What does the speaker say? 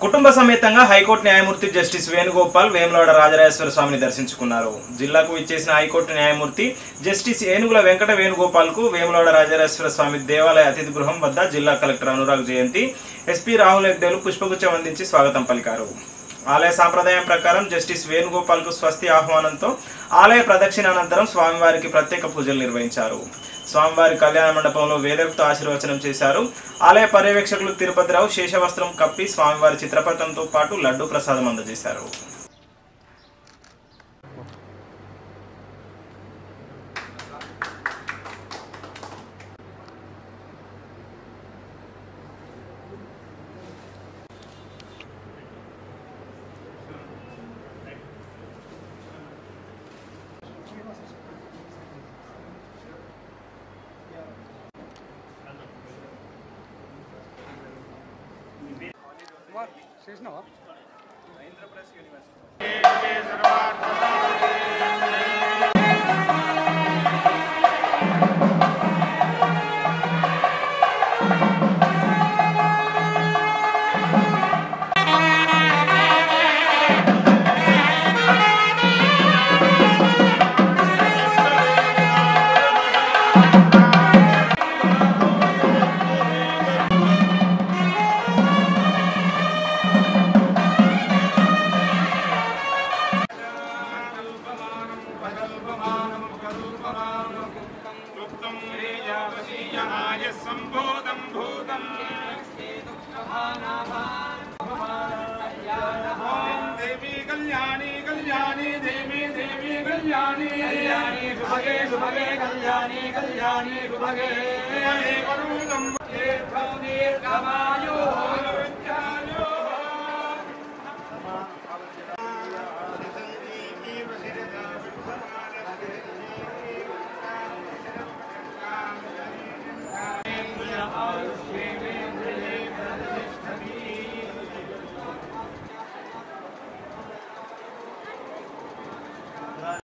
కుటుంబ సమేతంగా హైకోర్టు న్యాయమూర్తి జస్టిస్ వేణుగోపాల్ వేములవాడ రాజరాజేశ్వర స్వామిని దర్శించుకున్నారు జిల్లాకు ఇచ్చేసిన హైకోర్టు న్యాయమూర్తి జస్టిస్ ఏనుగుల వెంకట వేణుగోపాల్కు వేములవాడ రాజరాజేశ్వర స్వామి దేవాలయ అతిథి గృహం వద్ద జిల్లా కలెక్టర్ అనురాగ్ జయంతి ఎస్పీ రాహుల్ హెగ్డేలు పుష్పగుచ్చం అందించి స్వాగతం పలికారు ఆలయ సాంప్రదాయం ప్రకారం జస్టిస్ వేణుగోపాల్కు స్వస్తి ఆహ్వానంతో ఆలయ ప్రదక్షిణ అనంతరం స్వామివారికి ప్రత్యేక పూజలు నిర్వహించారు స్వామివారి కళ్యాణ మండపంలో వేదోక్త ఆశీర్వచనం చేశారు ఆలయ పర్యవేక్షకులు తిరుపతిరావు శేషవస్త్రం కప్పి స్వామివారి చిత్రపటంతో పాటు లడ్డు ప్రసాదం అందజేశారు సంబోధం భూతం దేవి కళ్యాణి కళ్యాణి దేవి దేవి కళ్యాణి కళ్యాణి శుభగే శుభగే కళ్యాణి కళ్యాణి శుభగే వరుణం దీర్ఘమాయో